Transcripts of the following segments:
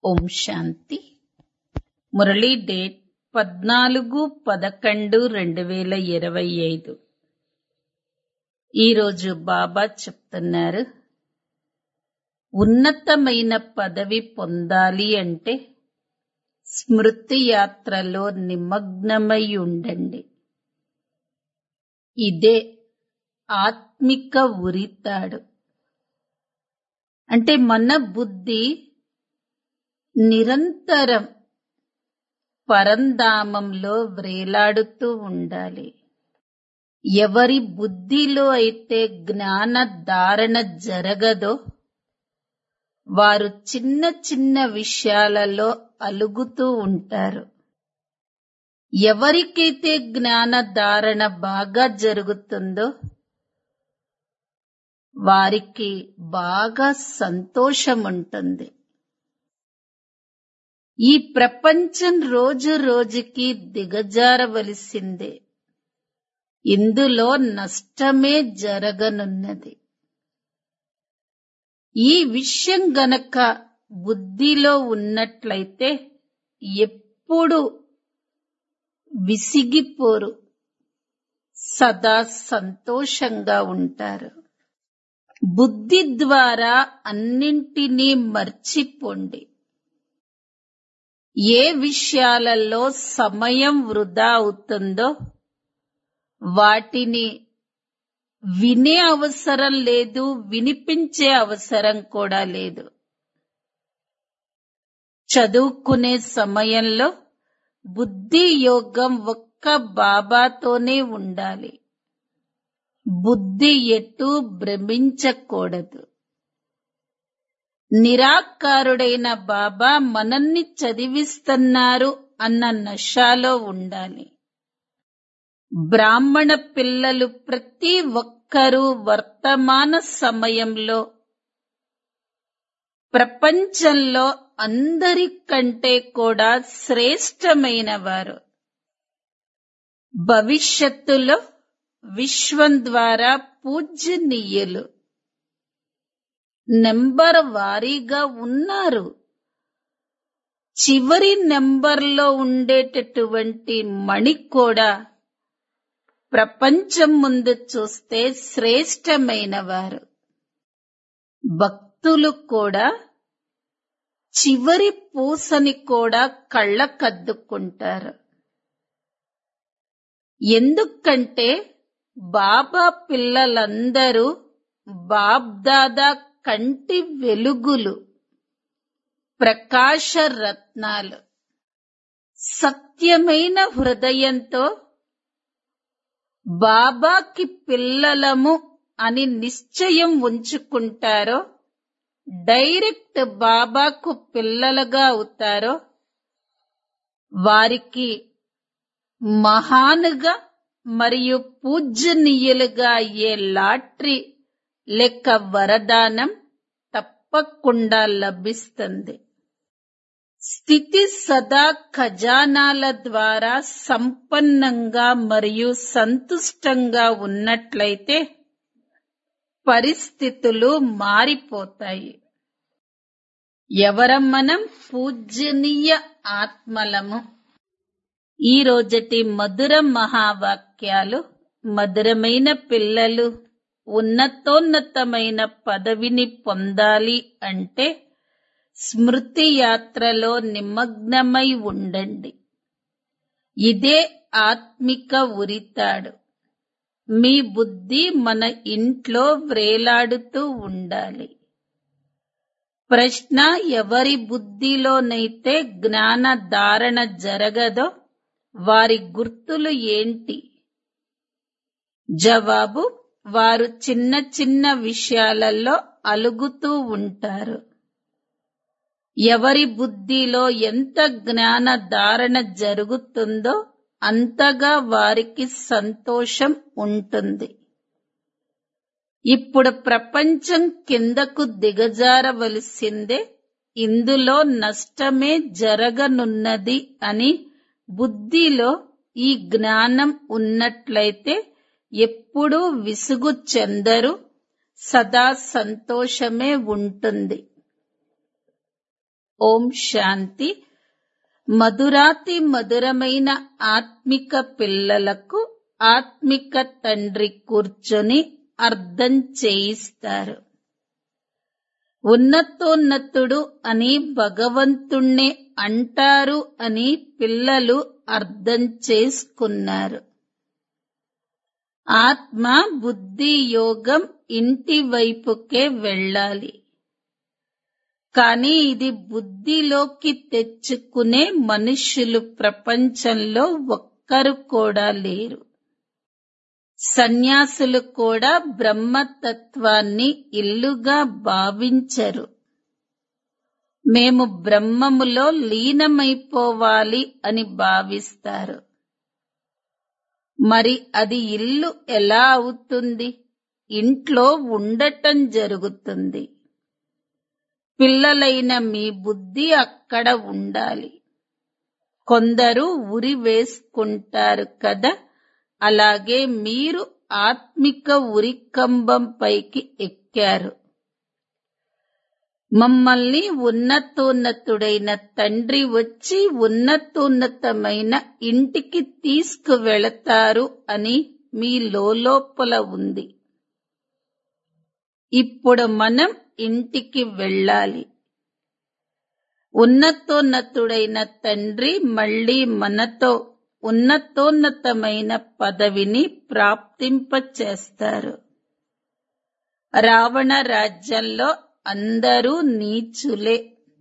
ఓం శాంతి Murali date పద్నాలుగు పదకొండు రెండు వేల ఇరవై ఐదు ఈరోజు బాబా చెప్తున్నారు ఉన్నతమైన పదవి పొందాలి అంటే స్మృతి యాత్రలో నిమగ్నమై ఉండండి ఇదే ఆత్మిక ఉరితాడు అంటే మన బుద్ధి నిరంతరం పరంధామంలో వ్రేలాడుతూ ఉండాలి ఎవరి బుద్ధిలో అయితే జ్ఞాన ధారణ జరగదో వారు చిన్న చిన్న విషయాలలో అలుగుతూ ఉంటారు ఎవరికైతే జ్ఞాన ధారణ బాగా జరుగుతుందో వారికి బాగా సంతోషం ఉంటుంది ఈ ప్రపంచం రోజు రోజుకి దిగజారవలసిందే ఇందులో నష్టమే జరగనున్నది ఈ విషయం గనక బుద్ధిలో ఉన్నట్లయితే ఎప్పుడు విసిగిపోరు సదా సంతోషంగా ఉంటారు బుద్ధి ద్వారా అన్నింటినీ మర్చిపోండి ఏ విషయాలలో సమయం వృధా అవుతుందో వాటిని వినే అవసరం లేదు వినిపించే అవసరం కూడా లేదు చదువుకునే సమయంలో బుద్ధి యోగం ఒక్క బాబాతోనే ఉండాలి బుద్ధి ఎటూ భ్రమించకూడదు నిరాకారుడైన బాబా మనల్ని చదివిస్తున్నారు అన్న నషాలో ఉండాలి బ్రాహ్మణ పిల్లలు ప్రతి ఒక్కరూ వర్తమాన సమయంలో ప్రపంచంలో అందరికంటే కూడా శ్రేష్టమైన వారు భవిష్యత్తులో విశ్వం ద్వారా పూజ్యనీయులు నెంబర్ వారీగా ఉన్నారు చివరి నెంబర్లో ఉండేటటువంటి మణి కూడా ప్రపంచం ముందు చూస్తే శ్రేష్టమైన వారు భక్తులు కూడా చివరి పూసని కూడా కళ్ళకద్దుకుంటారు ఎందుకంటే బాబా పిల్లలందరూ బాబ్దాదా కంటి వెలుగులు ప్రకాశ రత్నాలు సత్యమైన హృదయంతో బాబాకి పిల్లలము అని నిశ్చయం ఉంచుకుంటారో డైరెక్ట్ బాబాకు పిల్లలుగా అవుతారో వారికి మహానుగా మరియు పూజనీయులుగా అయ్యే లాటరీ లెక్క వరదానం తప్పకుండా లభిస్తుంది స్థితి సదా ఖజానాల ద్వారా సంపన్నంగా మరియు సంతుష్టంగా ఉన్నట్లయితే పరిస్థితులు మారిపోతాయి ఎవరం మనం పూజనీయ ఆత్మలము ఈ రోజటి మధుర మహావాక్యాలు మధురమైన పిల్లలు ఉన్నతోన్నతమైన పదవిని పొందాలి అంటే స్మృతి యాత్రలో నిమగ్నమై ఉండండి ఇదే ఆత్మిక ఉరితాడు మీ బుద్ధి మన ఇంట్లో వ్రేలాడుతూ ఉండాలి ప్రశ్న ఎవరి బుద్ధిలోనైతే జ్ఞాన ధారణ జరగదో వారి గుర్తులు ఏంటి జవాబు వారు చిన్న చిన్న విషయాలలో అలుగుతూ ఉంటారు ఎవరి బుద్ధిలో ఎంత జ్ఞాన ధారణ జరుగుతుందో అంతగా వారికి సంతోషం ఉంటుంది ఇప్పుడు ప్రపంచం కిందకు దిగజారవలసిందే ఇందులో నష్టమే జరగనున్నది అని బుద్ధిలో ఈ జ్ఞానం ఉన్నట్లయితే ఎప్పుడూ విసుగు చెందరు సదా సంతోషమే ఉంటుంది ఓం శాంతి మధురాతి మధురమైన ఆత్మిక పిల్లలకు ఆత్మిక తండ్రి కూర్చొని అర్థం చేయిస్తారు ఉన్నతోన్నతుడు అని భగవంతుణ్ణే అంటారు అని పిల్లలు అర్థం చేసుకున్నారు ఆత్మ బుద్ధి యోగం ఇంటి వైపుకే వెళ్ళాలి కానీ ఇది బుద్ధిలోకి తెచ్చుకునే మనుష్యులు ప్రపంచంలో ఒక్కరు కూడా లేరు సన్యాసులు కూడా బ్రహ్మతత్వాన్ని ఇల్లుగా భావించరు మేము బ్రహ్మములో లీనమైపోవాలి అని భావిస్తారు మరి అది ఇల్లు ఎలా అవుతుంది ఇంట్లో ఉండటం జరుగుతుంది పిల్లలైన మీ బుద్ధి అక్కడ ఉండాలి కొందరు ఉరి వేసుకుంటారు కదా అలాగే మీరు ఆత్మిక ఉరికంబం పైకి ఎక్కారు మమ్మల్ని ఉన్నతోన్నతుడైన తండ్రి వచ్చి ఉన్నతోన్నతమైన ఇంటికి తీసుకువెళతారు అని మీ లోపల ఉంది ఇప్పుడు మనం ఇంటికి వెళ్ళాలి ఉన్నతోన్నతుడైన తండ్రి మళ్ళీ మనతో ఉన్నతోన్నతమైన పదవిని ప్రాప్తింపచేస్తారు రావణ రాజ్యంలో అందరూ నీచులే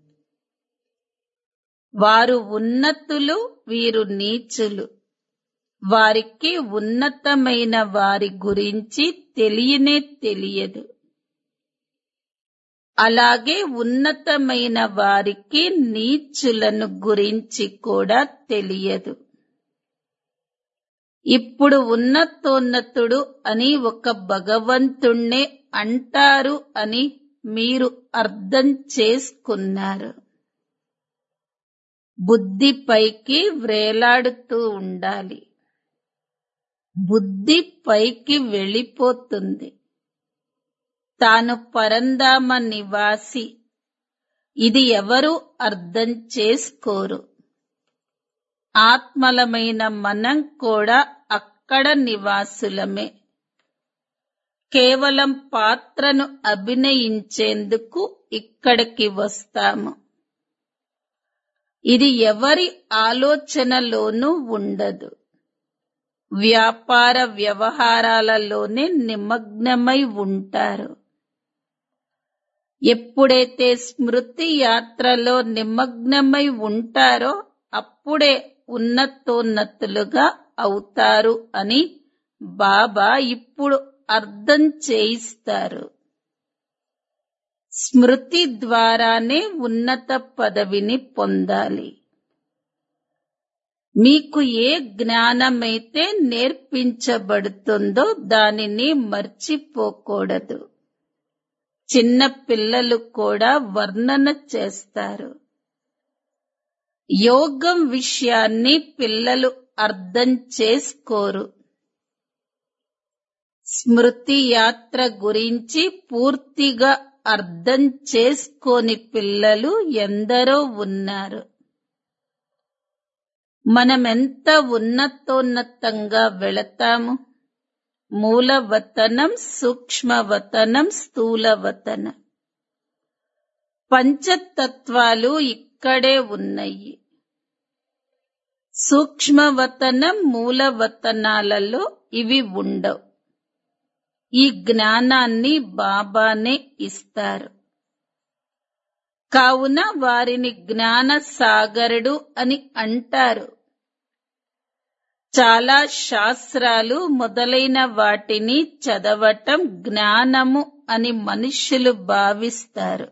వారు ఉన్నతులు వీరు నీచులు వారికి ఉన్నతమైన వారి గురించి తెలియనే తెలియదు అలాగే ఉన్నతమైన వారికి నీచులను గురించి కూడా తెలియదు ఇప్పుడు ఉన్నతోన్నతుడు అని ఒక భగవంతుణ్ణే అంటారు అని మీరు అర్థం చేసుకున్నారు బుద్ధి పైకి వ్రేలాడుతూ ఉండాలి బుద్ధి పైకి వెళ్ళిపోతుంది తాను పరంధామ నివాసి ఇది ఎవరు అర్థం చేసుకోరు ఆత్మలమైన మనం కూడా అక్కడ నివాసులమే కేవలం పాత్రను అభినయించేందుకు ఇక్కడికి వస్తాము ఇది ఎవరి ఆలోచనలోనూ ఉండదు వ్యాపార వ్యవహారాలలోనే నిమగ్నమై ఉంటారు ఎప్పుడైతే స్మృతి యాత్రలో నిమగ్నమై ఉంటారో అప్పుడే ఉన్నతోన్నతులుగా అవుతారు అని బాబా ఇప్పుడు అర్థం చేయిస్తారు స్మృతి ద్వారానే ఉన్నత పదవిని పొందాలి మీకు ఏ జ్ఞానమైతే నేర్పించబడుతుందో దానిని మర్చిపోకూడదు చిన్న పిల్లలు కూడా వర్ణన చేస్తారు యోగం విషయాన్ని పిల్లలు అర్థం చేసుకోరు స్మృతి యాత్ర గురించి పూర్తిగా అర్థం చేసుకోని పిల్లలు ఎందరో ఉన్నారు మనమెంత ఉన్నతోన్నతంగా వెళతాము మూలవతనం సూక్ష్మవతనం స్థూలవతనం పంచతత్వాలు ఇక్కడే ఉన్నాయి సూక్ష్మవతనం మూలవతనాలలో ఇవి ఉండవు ఈ జ్ఞానాన్ని బాబానే ఇస్తారు కావున వారిని జ్ఞాన సాగరుడు అని అంటారు చాలా శాస్త్రాలు మొదలైన వాటిని చదవటం జ్ఞానము అని మనుష్యులు భావిస్తారు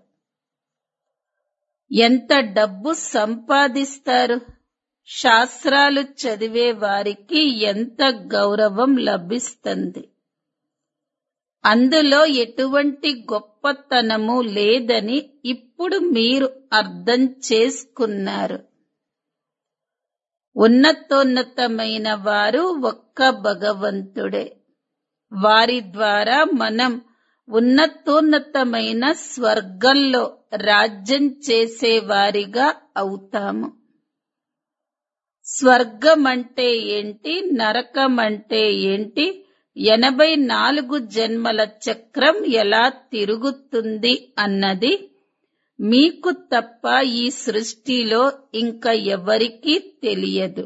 ఎంత డబ్బు సంపాదిస్తారు శాస్త్రాలు చదివే వారికి ఎంత గౌరవం లభిస్తుంది అందులో ఎటువంటి గొప్పతనము లేదని ఇప్పుడు మీరు అర్థం చేసుకున్నారు ఉన్నతోన్నతమైన వారు ఒక్క భగవంతుడే వారి ద్వారా మనం ఉన్నతోన్నతమైన స్వర్గంలో రాజ్యం చేసేవారిగా అవుతాము స్వర్గం అంటే ఏంటి నరకం అంటే ఏంటి ఎనభై నాలుగు జన్మల చక్రం ఎలా తిరుగుతుంది అన్నది మీకు తప్ప ఈ సృష్టిలో ఇంకా ఎవరికీ తెలియదు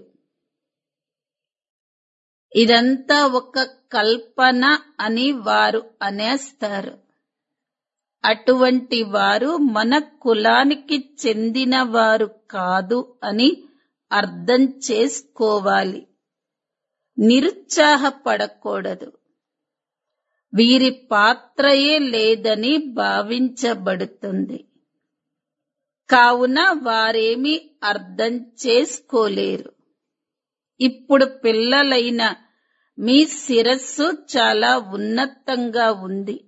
ఇదంతా ఒక కల్పన అని వారు అనేస్తారు అటువంటి వారు మన కులానికి చెందిన వారు కాదు అని అర్థం చేసుకోవాలి నిరుత్సాహపడకూడదు వీరి పాత్రయే లేదని భావించబడుతుంది కావున వారేమీ అర్థం చేసుకోలేరు ఇప్పుడు పిల్లలైన మీ శిరస్సు చాలా ఉన్నతంగా ఉంది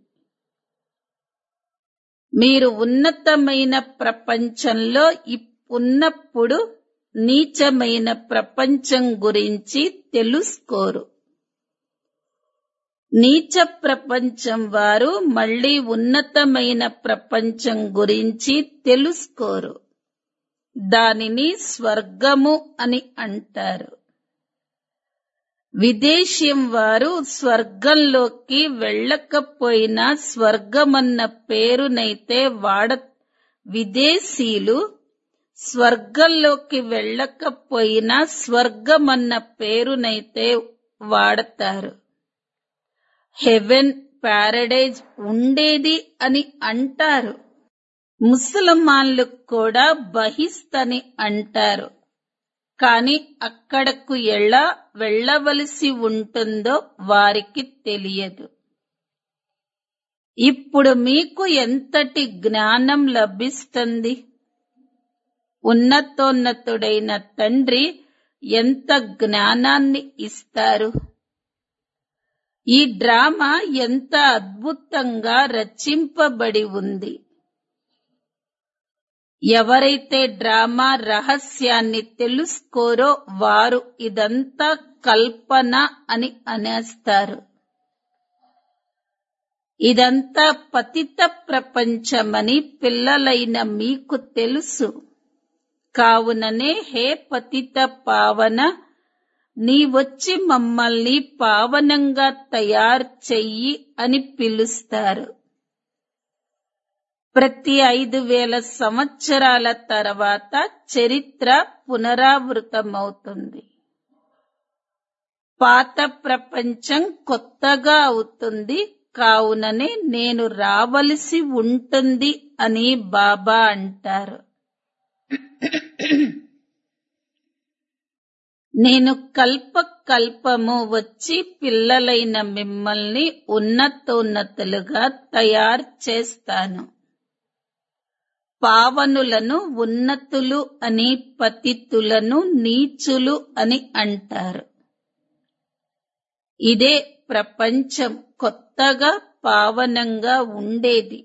మీరు ఉన్నతమైన ప్రపంచంలో ఉన్నప్పుడు నీచమైన ప్రపంచం గురించి తెలుసుకోరు నీచ ప్రపంచం వారు మళ్ళీ ఉన్నతమైన ప్రపంచం గురించి తెలుసుకోరు దానిని స్వర్గము అని అంటారు విదేశీయం వారు స్వర్గంలోకి వెళ్ళకపోయినా స్వర్గమన్న పేరునైతే వాడ విదేశీయులు స్వర్గంలోకి వెళ్ళకపోయినా స్వర్గమన్న పేరునైతే వాడతారు హెవెన్ ప్యారడైజ్ ఉండేది అని అంటారు ముసల్మాన్లు కూడా బహిస్తని అంటారు కాని అక్కడకు ఎలా వెళ్ళవలసి ఉంటుందో వారికి తెలియదు ఇప్పుడు మీకు ఎంతటి జ్ఞానం లభిస్తుంది ఉన్నతోన్నతుడైన తండ్రి ఎంత జ్ఞానాన్ని ఇస్తారు ఈ డ్రామా ఎంత అద్భుతంగా రచింపబడి ఉంది ఎవరైతే డ్రామా రహస్యాన్ని తెలుసుకోరో వారు ఇదంతా కల్పన అని అనేస్తారు ఇదంతా పతిత ప్రపంచమని పిల్లలైన మీకు తెలుసు కావుననే హే పతిత పావన నీవొచ్చి మమ్మల్ని పావనంగా తయారు చెయ్యి అని పిలుస్తారు ప్రతి ఐదు వేల సంవత్సరాల తర్వాత చరిత్ర పునరావృతమవుతుంది పాత ప్రపంచం కొత్తగా అవుతుంది కావుననే నేను రావలసి ఉంటుంది అని బాబా అంటారు నేను కల్ప కల్పము వచ్చి పిల్లలైన మిమ్మల్ని ఉన్నతోన్నతులుగా తయారు చేస్తాను పావనులను ఉన్నతులు అని పతితులను నీచులు అని అంటారు ఇదే ప్రపంచం కొత్తగా పావనంగా ఉండేది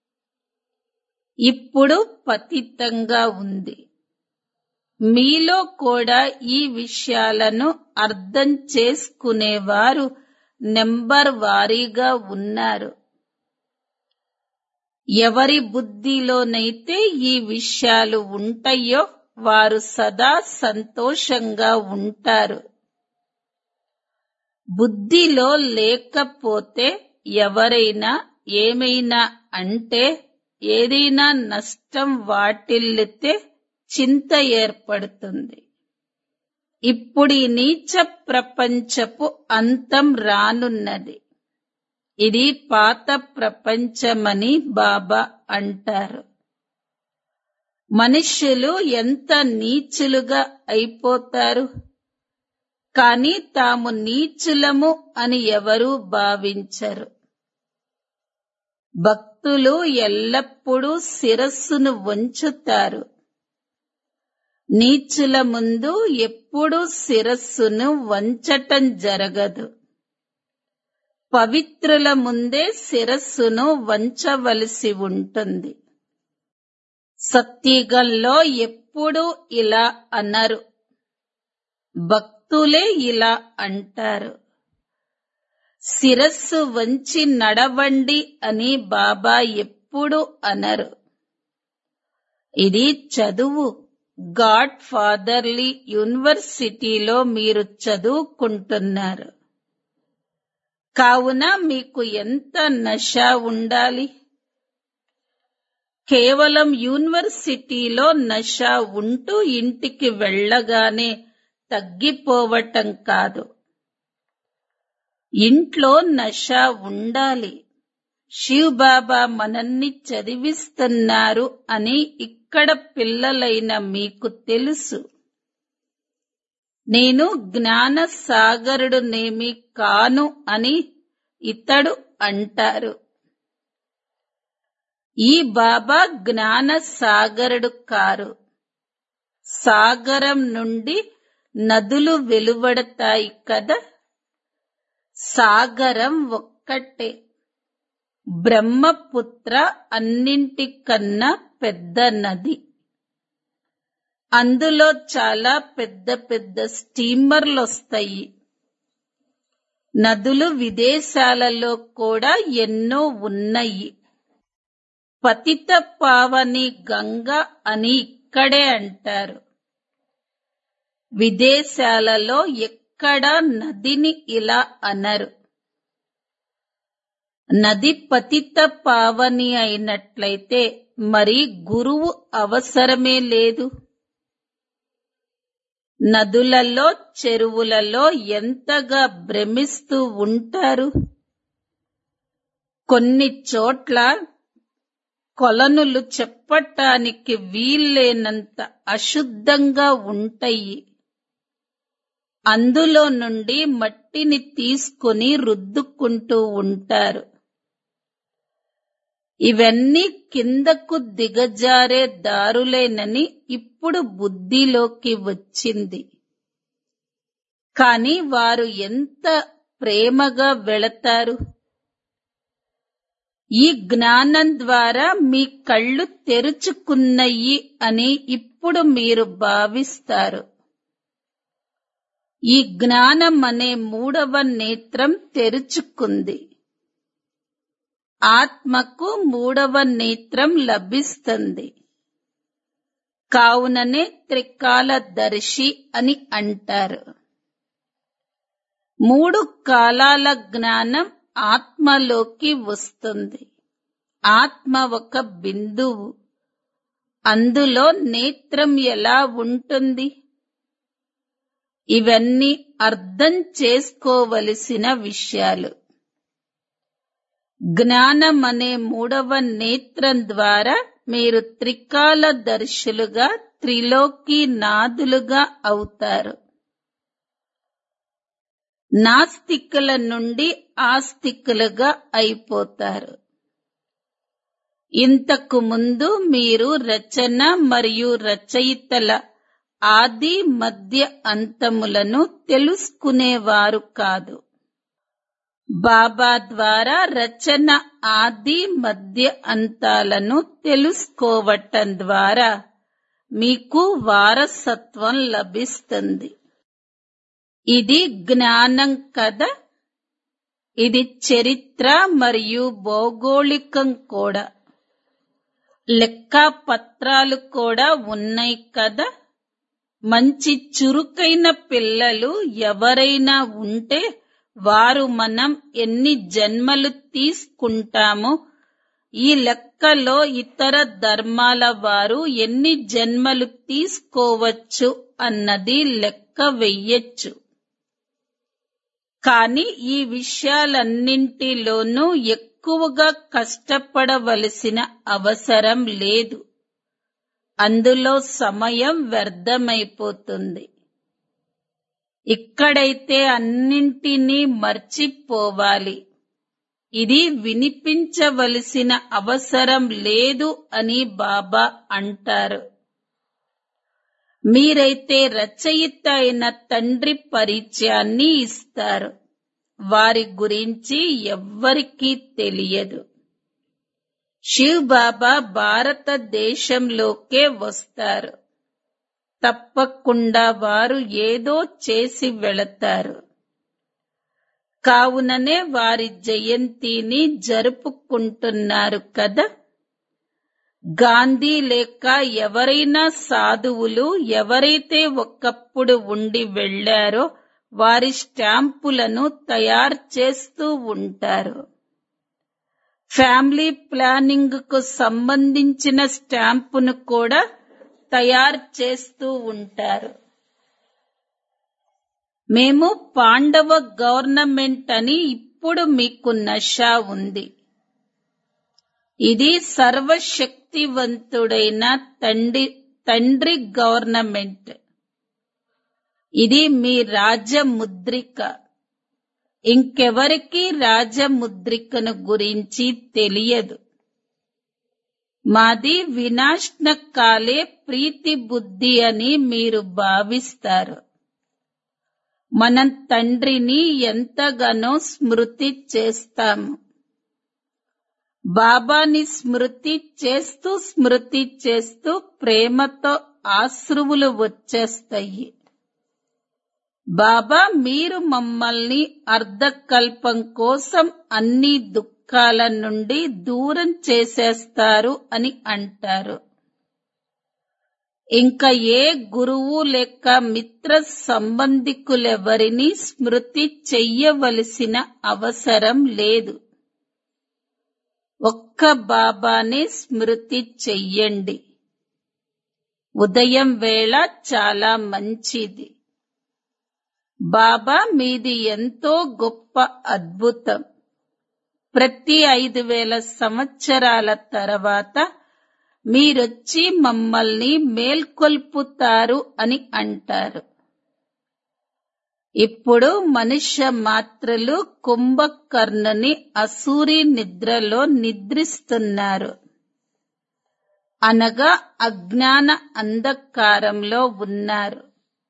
ఇప్పుడు పతితంగా ఉంది మీలో కూడా ఈ విషయాలను అర్థం చేసుకునేవారు నెంబర్ వారీగా ఉన్నారు ఎవరి బుద్ధిలోనైతే ఈ విషయాలు ఉంటాయో వారు సదా సంతోషంగా ఉంటారు బుద్ధిలో లేకపోతే ఎవరైనా ఏమైనా అంటే ఏదైనా నష్టం వాటిల్లితే చింత ఏర్పడుతుంది ఇప్పుడు ఈ నీచ ప్రపంచపు అంతం రానున్నది ఇది పాత ప్రపంచమని బాబా అంటారు మనుష్యులు ఎంత నీచులుగా అయిపోతారు కానీ తాము నీచులము అని ఎవరూ భావించరు భక్తులు ఎల్లప్పుడూ శిరస్సును వంచుతారు నీచుల ముందు ఎప్పుడూ శిరస్సును వంచటం జరగదు పవిత్రుల ముందే శిరస్సును వంచవలసి ఉంటుంది సత్యుగంలో ఎప్పుడూ ఇలా అనరు భక్తులే ఇలా అంటారు శిరస్సు వంచి నడవండి అని బాబా ఎప్పుడు అనరు ఇది చదువు గాడ్ ఫాదర్లీ యూనివర్సిటీలో మీరు చదువుకుంటున్నారు కావున మీకు ఎంత నష ఉండాలి కేవలం యూనివర్సిటీలో నష ఉంటూ ఇంటికి వెళ్ళగానే తగ్గిపోవటం కాదు ఇంట్లో నష ఉండాలి శివ్ బాబా మనల్ని చదివిస్తున్నారు అని ఇక్కడ పిల్లలైన మీకు తెలుసు నేను జ్ఞాన సాగరుడునేమి కాను అని ఇతడు అంటారు ఈ బాబా జ్ఞాన సాగరుడు కారు సాగరం నుండి నదులు వెలువడతాయి కదా సాగరం ఒక్కటే బ్రహ్మపుత్ర అన్నింటికన్నా పెద్ద నది అందులో చాలా పెద్ద పెద్ద స్టీమర్లు వస్తాయి నదులు విదేశాలలో కూడా ఎన్నో ఉన్నాయి పతిత పావని గంగ అని ఇక్కడే అంటారు విదేశాలలో ఎక్కడా నదిని ఇలా అనరు నది పతిత పావని అయినట్లయితే మరి గురువు అవసరమే లేదు నదులలో చెరువులలో ఎంతగా భ్రమిస్తూ ఉంటారు కొన్ని చోట్ల కొలనులు చెప్పటానికి వీల్లేనంత అశుద్ధంగా ఉంటాయి అందులో నుండి మట్టిని తీసుకుని రుద్దుకుంటూ ఉంటారు ఇవన్నీ కిందకు దిగజారే దారులేనని ఇప్పుడు బుద్ధిలోకి వచ్చింది కాని వారు ఎంత ప్రేమగా వెళతారు ఈ జ్ఞానం ద్వారా మీ కళ్ళు తెరుచుకున్నయి అని ఇప్పుడు మీరు భావిస్తారు ఈ జ్ఞానం అనే మూడవ నేత్రం తెరుచుకుంది ఆత్మకు మూడవ నేత్రం లభిస్తుంది కావుననే త్రికాలదర్శి అని అంటారు మూడు కాలాల జ్ఞానం ఆత్మలోకి వస్తుంది ఆత్మ ఒక బిందువు అందులో నేత్రం ఎలా ఉంటుంది ఇవన్నీ అర్థం చేసుకోవలసిన విషయాలు జ్ఞానం అనే మూడవ నేత్రం ద్వారా మీరు త్రికాల దర్శులుగా త్రిలోకి నాదులుగా అవుతారు నాస్తికుల నుండి ఆస్తికులుగా అయిపోతారు ఇంతకు ముందు మీరు రచన మరియు రచయితల ఆది మధ్య అంతములను తెలుసుకునేవారు కాదు బాబా ద్వారా రచన ఆది మధ్య అంతాలను తెలుసుకోవటం ద్వారా మీకు వారసత్వం లభిస్తుంది ఇది జ్ఞానం కదా ఇది చరిత్ర మరియు భౌగోళికం కూడా లెక్కా పత్రాలు కూడా ఉన్నాయి కదా మంచి చురుకైన పిల్లలు ఎవరైనా ఉంటే వారు మనం ఎన్ని జన్మలు తీసుకుంటామో ఈ లెక్కలో ఇతర ధర్మాల వారు ఎన్ని జన్మలు తీసుకోవచ్చు అన్నది లెక్క వెయ్యొచ్చు కానీ ఈ విషయాలన్నింటిలోనూ ఎక్కువగా కష్టపడవలసిన అవసరం లేదు అందులో సమయం వ్యర్థమైపోతుంది ఇక్కడైతే అన్నింటినీ మర్చిపోవాలి ఇది వినిపించవలసిన అవసరం లేదు అని బాబా అంటారు మీరైతే రచయిత అయిన తండ్రి పరిచయాన్ని ఇస్తారు వారి గురించి ఎవ్వరికీ తెలియదు శివ్ బాబా భారతదేశంలోకే వస్తారు తప్పకుండా వారు ఏదో చేసి వెళతారు కావుననే వారి జయంతిని జరుపుకుంటున్నారు కదా గాంధీ లేక ఎవరైనా సాధువులు ఎవరైతే ఒకప్పుడు ఉండి వెళ్లారో వారి స్టాంపులను తయారు చేస్తూ ఉంటారు ఫ్యామిలీ ప్లానింగ్ కు సంబంధించిన స్టాంపును కూడా తయారు చేస్తూ ఉంటారు మేము పాండవ గవర్నమెంట్ అని ఇప్పుడు మీకు నష ఉంది ఇది సర్వశక్తివంతుడైన తండ్రి తండ్రి గవర్నమెంట్ ఇది మీ రాజముద్రిక ఇంకెవరికి రాజముద్రికను గురించి తెలియదు మాది వినాశన కాలే ప్రీతి బుద్ధి అని మీరు భావిస్తారు మనం తండ్రిని ఎంతగానో స్మృతి చేస్తాము బాబాని స్మృతి చేస్తూ స్మృతి చేస్తూ ప్రేమతో ఆశ్రువులు వచ్చేస్తాయి బాబా మీరు మమ్మల్ని అర్ధకల్పం కోసం అన్ని దుఃఖాల నుండి దూరం చేసేస్తారు అని అంటారు ఇంకా ఏ గురువు లేక మిత్ర సంబంధికులెవరిని స్మృతి చెయ్యవలసిన అవసరం లేదు ఒక్క బాబానే స్మృతి చెయ్యండి ఉదయం వేళ చాలా మంచిది బాబా మీది ఎంతో గొప్ప అద్భుతం ప్రతి ఐదు వేల సంవత్సరాల తర్వాత మీరొచ్చి మమ్మల్ని మేల్కొల్పుతారు అని అంటారు ఇప్పుడు మనుష్య మాత్రలు కుంభకర్ణుని అసూరి నిద్రలో నిద్రిస్తున్నారు అనగా అజ్ఞాన అంధకారంలో ఉన్నారు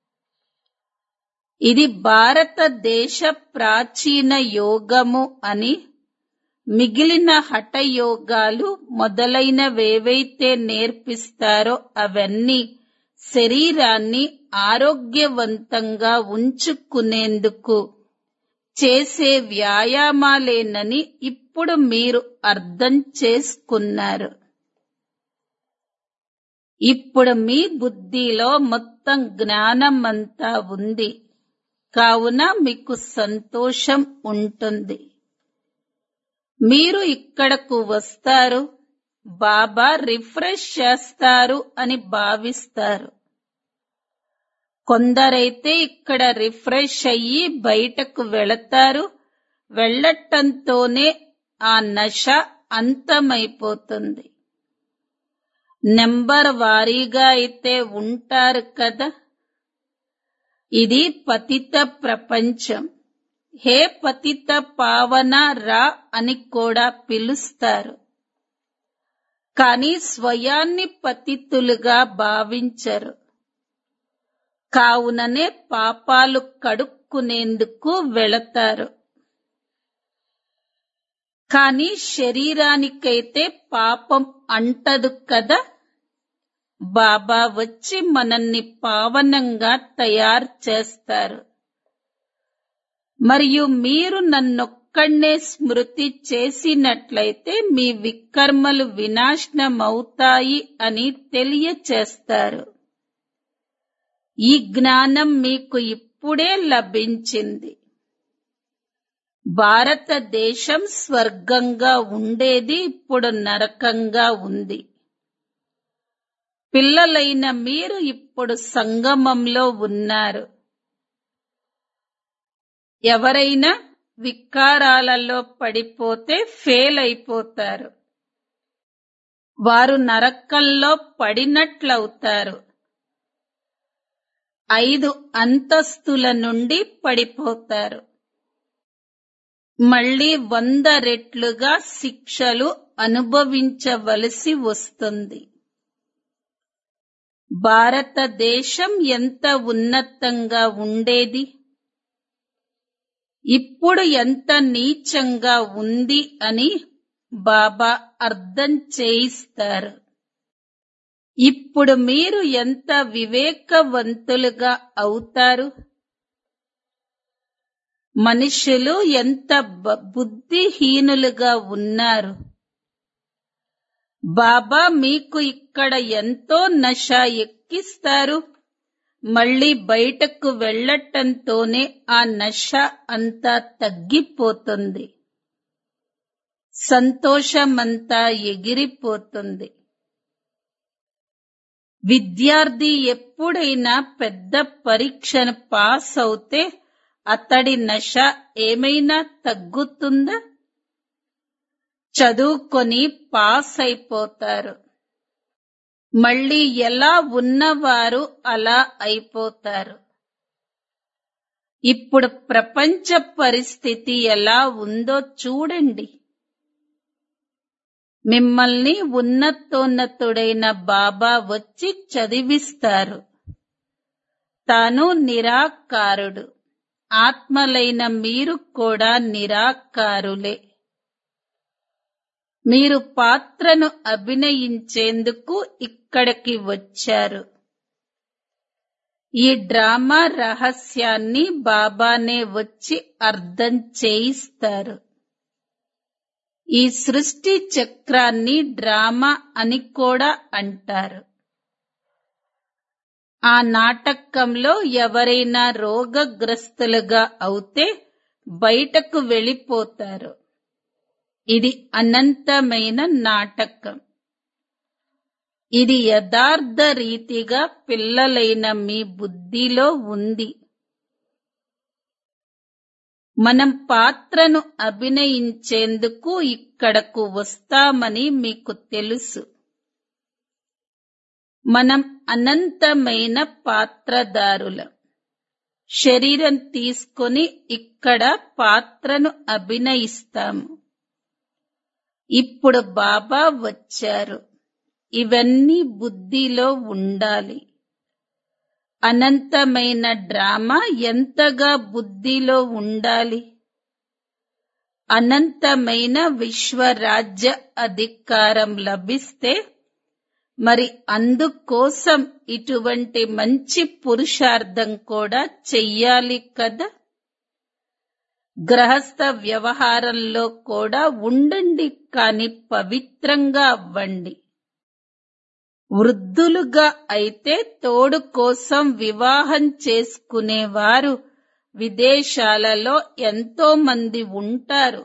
ఇది భారతదేశ ప్రాచీన యోగము అని మిగిలిన హఠయోగాలు మొదలైనవేవైతే నేర్పిస్తారో అవన్నీ శరీరాన్ని ఆరోగ్యవంతంగా ఉంచుకునేందుకు చేసే వ్యాయామాలేనని ఇప్పుడు మీరు అర్థం చేసుకున్నారు ఇప్పుడు మీ బుద్ధిలో మొత్తం జ్ఞానమంతా ఉంది కావున మీకు సంతోషం ఉంటుంది మీరు ఇక్కడకు వస్తారు బాబా రిఫ్రెష్ చేస్తారు అని భావిస్తారు కొందరైతే ఇక్కడ రిఫ్రెష్ అయ్యి బయటకు వెళతారు వెళ్ళటంతోనే ఆ నష అంతమైపోతుంది నెంబర్ వారీగా అయితే ఉంటారు కదా ఇది పతిత ప్రపంచం హే పతిత పావన రా అని కూడా పిలుస్తారు కానీ స్వయాన్ని పతితులుగా భావించరు కావుననే పాపాలు కడుక్కునేందుకు వెళతారు కానీ శరీరానికైతే పాపం అంటదు కదా బాబా వచ్చి మనల్ని పావనంగా తయారు చేస్తారు మరియు మీరు నన్నొక్కడే స్మృతి చేసినట్లయితే మీ వికర్మలు వినాశనమవుతాయి అని తెలియచేస్తారు ఈ జ్ఞానం మీకు ఇప్పుడే లభించింది భారతదేశం స్వర్గంగా ఉండేది ఇప్పుడు నరకంగా ఉంది పిల్లలైన మీరు ఇప్పుడు సంగమంలో ఉన్నారు ఎవరైనా వికారాలలో పడిపోతే ఫెయిల్ అయిపోతారు వారు నరకంలో పడినట్లవుతారు ఐదు అంతస్తుల నుండి పడిపోతారు మళ్ళీ వంద రెట్లుగా శిక్షలు అనుభవించవలసి వస్తుంది భారతదేశం ఎంత ఉన్నతంగా ఉండేది ఇప్పుడు ఎంత నీచంగా ఉంది అని బాబా అర్థం చేయిస్తారు ఇప్పుడు మీరు ఎంత వివేకవంతులుగా అవుతారు మనుషులు ఎంత బ- బుద్ధిహీనులుగా ఉన్నారు బాబా మీకు ఇక్కడ ఎంతో నష ఎక్కిస్తారు మళ్ళీ బయటకు వెళ్ళటంతోనే ఆ నష అంతా తగ్గిపోతుంది సంతోషమంతా ఎగిరిపోతుంది విద్యార్థి ఎప్పుడైనా పెద్ద పరీక్షను పాస్ అవుతే అతడి నష ఏమైనా తగ్గుతుందా చదువుకొని పాస్ అయిపోతారు మళ్ళీ ఎలా ఉన్నవారు అలా అయిపోతారు ఇప్పుడు ప్రపంచ పరిస్థితి ఎలా ఉందో చూడండి మిమ్మల్ని ఉన్నతోన్నతుడైన బాబా వచ్చి చదివిస్తారు తాను నిరాకారుడు ఆత్మలైన మీరు కూడా నిరాకారులే మీరు పాత్రను అభినయించేందుకు ఇక్కడికి వచ్చారు ఈ డ్రామా రహస్యాన్ని బాబానే వచ్చి అర్థం చేయిస్తారు ఈ సృష్టి చక్రాన్ని డ్రామా అని కూడా అంటారు ఆ నాటకంలో ఎవరైనా రోగగ్రస్తులుగా అవుతే బయటకు వెళ్ళిపోతారు ఇది అనంతమైన నాటకం ఇది యథార్థ రీతిగా పిల్లలైన మీ బుద్ధిలో ఉంది మనం పాత్రను అభినయించేందుకు ఇక్కడకు వస్తామని మీకు తెలుసు మనం అనంతమైన పాత్రదారులం శరీరం తీసుకొని ఇక్కడ పాత్రను అభినయిస్తాము ఇప్పుడు బాబా వచ్చారు ఇవన్నీ బుద్ధిలో ఉండాలి అనంతమైన డ్రామా ఎంతగా బుద్ధిలో ఉండాలి అనంతమైన విశ్వరాజ్య అధికారం లభిస్తే మరి అందుకోసం ఇటువంటి మంచి పురుషార్థం కూడా చెయ్యాలి కదా గ్రహస్థ వ్యవహారంలో కూడా ఉండండి కాని పవిత్రంగా అవ్వండి వృద్ధులుగా అయితే తోడు కోసం వివాహం చేసుకునేవారు విదేశాలలో ఎంతో మంది ఉంటారు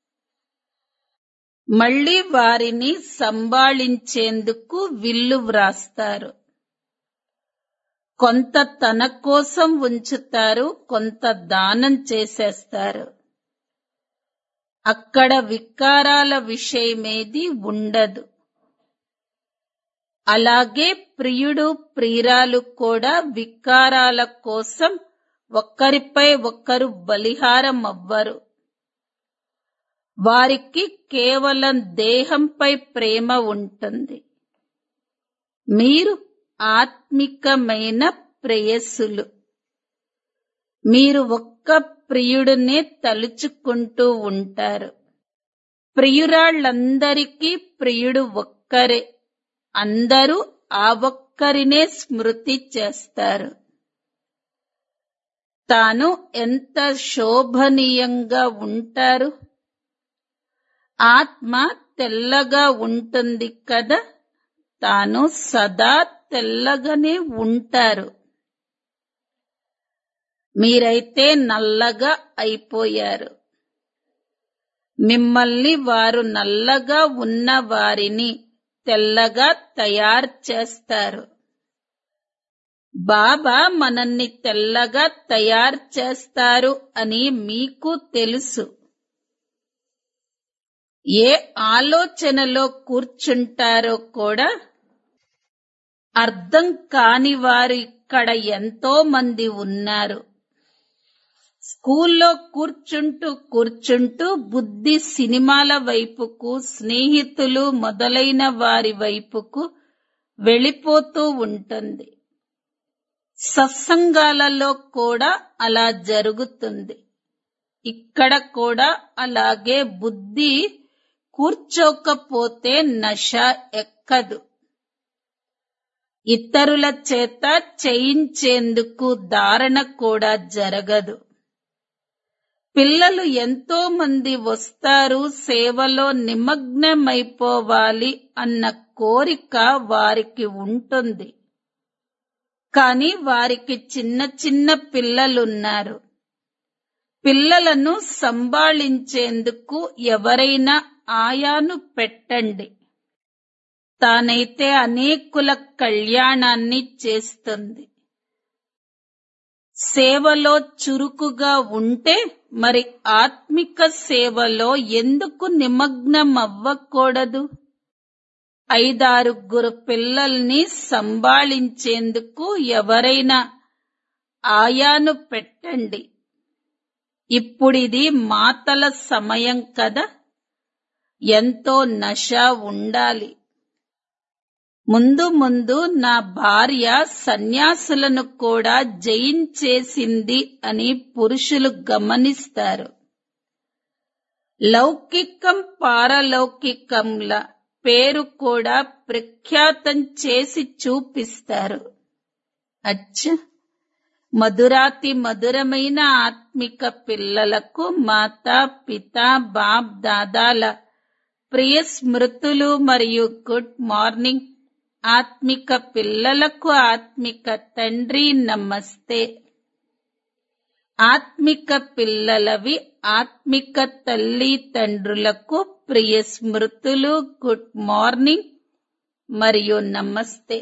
మళ్ళీ వారిని సంభాళించేందుకు విల్లు వ్రాస్తారు కొంత తన కోసం ఉంచుతారు కొంత దానం చేసేస్తారు అక్కడ వికారాల విషయమేది ఉండదు అలాగే ప్రియుడు ప్రియురాలు కూడా వికారాల కోసం ఒక్కరిపై ఒక్కరు బలిహారం అవ్వరు వారికి కేవలం దేహంపై ప్రేమ ఉంటుంది మీరు ఆత్మికమైన ప్రేయస్సులు మీరు ఒక్క ప్రియుడినే తలుచుకుంటూ ఉంటారు ప్రియురాళ్ళందరికీ ప్రియుడు ఒక్కరే అందరూ ఆ ఒక్కరినే స్మృతి చేస్తారు తాను ఎంత శోభనీయంగా ఉంటారు ఆత్మ తెల్లగా ఉంటుంది కదా తాను సదా తెల్లగానే ఉంటారు మీరైతే నల్లగా అయిపోయారు మిమ్మల్ని వారు నల్లగా ఉన్న వారిని తెల్లగా తయారు చేస్తారు బాబా మనల్ని తెల్లగా తయారు చేస్తారు అని మీకు తెలుసు ఏ ఆలోచనలో కూర్చుంటారో కూడా అర్థం కాని వారు ఇక్కడ ఎంతో మంది ఉన్నారు స్కూల్లో కూర్చుంటూ కూర్చుంటూ బుద్ధి సినిమాల వైపుకు స్నేహితులు మొదలైన వారి వైపుకు వెళ్ళిపోతూ ఉంటుంది సత్సంగాలలో కూడా అలా జరుగుతుంది ఇక్కడ కూడా అలాగే బుద్ధి కూర్చోకపోతే నష ఎక్కదు ఇతరుల చేత చేయించేందుకు ధారణ కూడా జరగదు పిల్లలు ఎంతో మంది వస్తారు సేవలో నిమగ్నమైపోవాలి అన్న కోరిక వారికి ఉంటుంది కానీ వారికి చిన్న చిన్న పిల్లలున్నారు పిల్లలను సంభాళించేందుకు ఎవరైనా ఆయాను పెట్టండి తానైతే అనేకుల కళ్యాణాన్ని చేస్తుంది సేవలో చురుకుగా ఉంటే మరి ఆత్మిక సేవలో ఎందుకు నిమగ్నం అవ్వకూడదు ఐదారుగురు పిల్లల్ని సంభాళించేందుకు ఎవరైనా ఆయాను పెట్టండి ఇప్పుడిది మాతల సమయం కదా ఎంతో నష ఉండాలి ముందు ముందు నా భార్య సన్యాసులను కూడా జయించేసింది అని పురుషులు గమనిస్తారు లౌకికం పారలౌకికంల పేరు కూడా ప్రఖ్యాతం చేసి చూపిస్తారు అచ్చ మధురాతి మధురమైన ఆత్మిక పిల్లలకు మాతా పిత బాప్ దాదాల ప్రియ స్మృతులు మరియు గుడ్ మార్నింగ్ ఆత్మిక పిల్లలకు ఆత్మిక తండ్రి నమస్తే ఆత్మిక పిల్లలవి ఆత్మిక తల్లి తండ్రులకు ప్రియ స్మృతులు గుడ్ మార్నింగ్ మరియు నమస్తే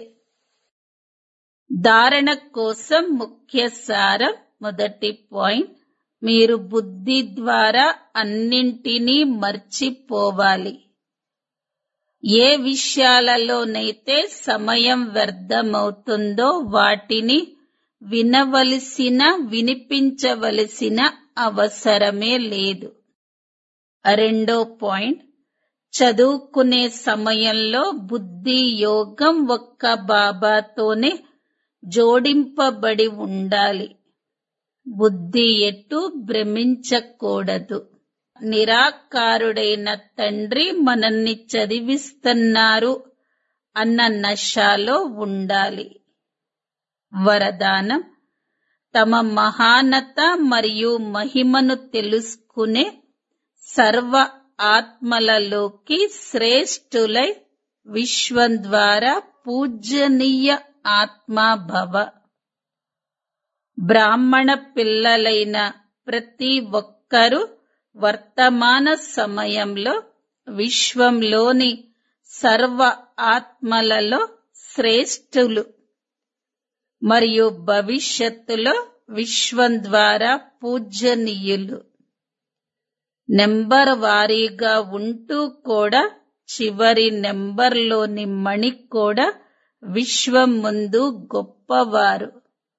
ధారణ కోసం ముఖ్య సారం మొదటి పాయింట్ మీరు బుద్ధి ద్వారా అన్నింటినీ మర్చిపోవాలి ఏ విషయాలలోనైతే సమయం వ్యర్థమవుతుందో వాటిని వినవలసిన వినిపించవలసిన అవసరమే లేదు రెండో పాయింట్ చదువుకునే సమయంలో బుద్ధి యోగం ఒక్క బాబాతోనే జోడింపబడి ఉండాలి బుద్ధి ఎటు భ్రమించకూడదు నిరాకారుడైన తండ్రి మనల్ని చదివిస్తున్నారు అన్న నషాలో ఉండాలి వరదానం తమ మహానత మరియు మహిమను తెలుసుకునే సర్వ ఆత్మలలోకి శ్రేష్ఠులై విశ్వం ద్వారా పూజనీయ ఆత్మాభవ బ్రాహ్మణ పిల్లలైన ప్రతి ఒక్కరూ వర్తమాన సమయంలో విశ్వంలోని సర్వ ఆత్మలలో శ్రేష్ఠులు మరియు భవిష్యత్తులో విశ్వం ద్వారా పూజనీయులు నెంబర్ వారీగా ఉంటూ కూడా చివరి నెంబర్లోని మణి కూడా విశ్వం ముందు గొప్పవారు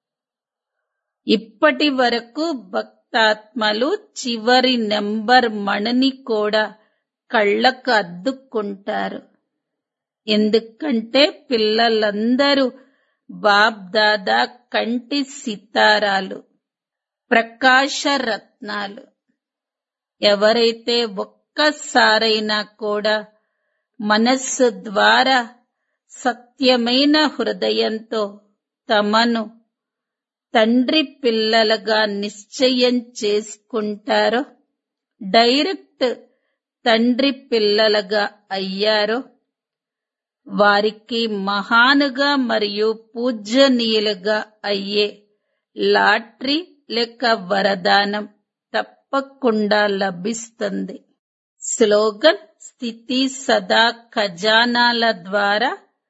ఇప్పటి వరకు భక్తాత్మలు చివరి నెంబర్ మణిని కూడా కళ్ళకు అద్దుకుంటారు ఎందుకంటే పిల్లలందరూ బాబ్ దాదా కంటి సితారాలు ప్రకాశ రత్నాలు ఎవరైతే ఒక్కసారైనా కూడా మనస్సు ద్వారా సత్యమైన హృదయంతో తమను తండ్రి పిల్లలుగా నిశ్చయం చేసుకుంటారో డైరెక్ట్ తండ్రి పిల్లలుగా అయ్యారో వారికి మహానుగా మరియు పూజనీయులుగా అయ్యే లాటరీ లేక వరదానం తప్పకుండా లభిస్తుంది స్లోగన్ స్థితి సదా ఖజానాల ద్వారా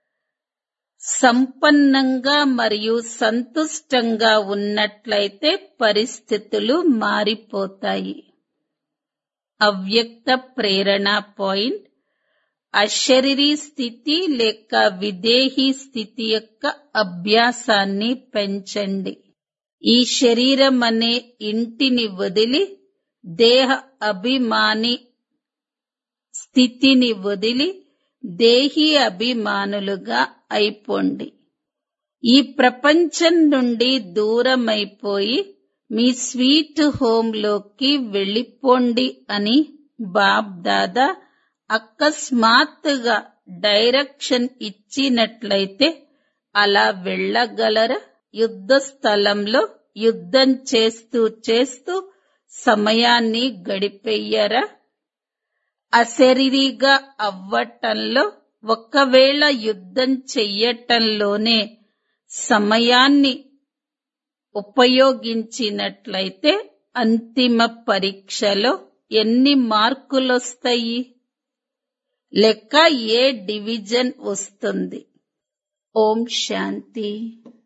సంపన్నంగా మరియు సంతుష్టంగా ఉన్నట్లయితే పరిస్థితులు మారిపోతాయి అవ్యక్త ప్రేరణ పాయింట్ అశరీరీ స్థితి లేక విదేహీ స్థితి యొక్క అభ్యాసాన్ని పెంచండి ఈ శరీరం అనే ఇంటిని వదిలి దేహ అభిమాని స్థితిని వదిలి దేహీ అభిమానులుగా అయిపోండి ఈ ప్రపంచం నుండి దూరమైపోయి మీ స్వీట్ హోంలోకి వెళ్ళిపోండి అని బాబ్ దాదా అకస్మాత్తుగా డైరెక్షన్ ఇచ్చినట్లయితే అలా వెళ్ళగలరా యుద్ధ స్థలంలో యుద్ధం చేస్తూ చేస్తూ సమయాన్ని గడిపెయ్యరా అశరీరిగా అవ్వటంలో ఒకవేళ యుద్ధం చెయ్యటంలోనే సమయాన్ని ఉపయోగించినట్లయితే అంతిమ పరీక్షలో ఎన్ని మార్కులొస్తాయి లెక్క ఏ డివిజన్ వస్తుంది ఓం శాంతి